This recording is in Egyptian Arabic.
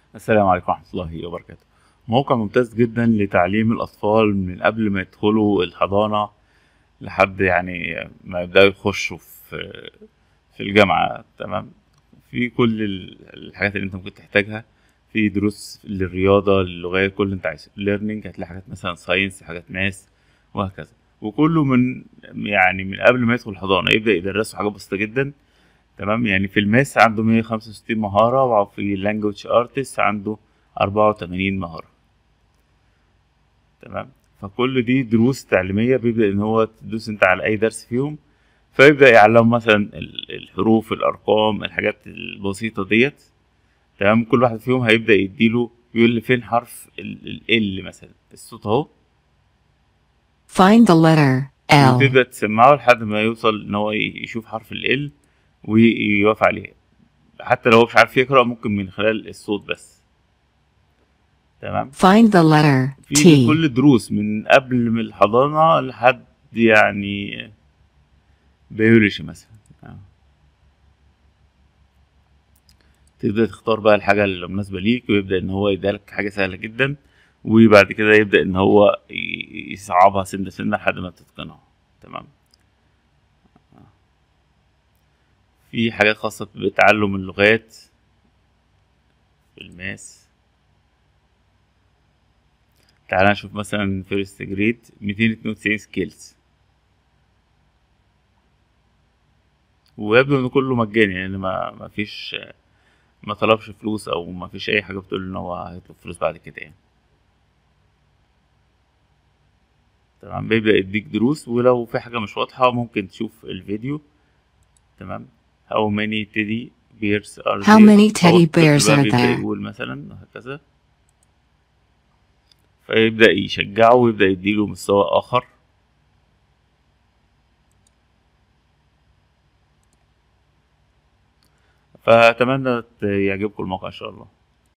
السلام عليكم ورحمة الله وبركاته موقع ممتاز جدا لتعليم الأطفال من قبل ما يدخلوا الحضانة لحد يعني ما يبدأوا يخشوا في في الجامعة تمام في كل ال- الحاجات اللي انت ممكن تحتاجها في دروس للرياضة للغات كل اللي انت عايزه ليرنينج هتلاقي حاجات مثلا ساينس حاجات ماس وهكذا وكله من يعني من قبل ما يدخل الحضانة يبدأ يدرسوا حاجات بسيطة جدا تمام يعني في الماس عنده 165 مهارة وفي اللانجوج ارتست عنده 84 مهارة تمام فكل دي دروس تعليمية بيبدأ ان هو تدوس انت على اي درس فيهم فيبدأ يعلم مثلا ال- الحروف الارقام الحاجات البسيطة ديت تمام كل واحد فيهم هيبدأ يديله يقول لي فين حرف ال ال مثلا الصوت اهو Find the letter L. وتبدأ تسمعه لحد ما يوصل ان هو ي- يشوف حرف ال ال ويوافق عليه حتى لو هو مش عارف يقرأ ممكن من خلال الصوت بس تمام Find the letter في T. كل دروس من قبل من الحضانة لحد يعني بيولوجي مثلا آه. تبدأ تختار بقى الحاجة اللي مناسبة ليك ويبدأ إن هو يديلك حاجة سهلة جدا وبعد كده يبدأ إن هو ي- يصعبها سنة سنة لحد ما تتقنها تمام آه. في حاجات خاصة بتعلم اللغات في الماس تعال نشوف مثلا فيرست جريد 292 سكيلز ويبدو ان كله مجاني يعني ما ما فيش ما طلبش فلوس او ما فيش اي حاجه بتقول ان هو هيطلب فلوس بعد كده يعني تمام بيبدأ يديك دروس ولو في حاجة مش واضحة ممكن تشوف الفيديو تمام how many teddy bears are How there many teddy أو الطفل bears بقى are بيبدأ there? يقول مثلا وهكذا فيبدأ يشجعه ويبدأ يديله مستوى آخر فأتمنى يعجبكم الموقع إن شاء الله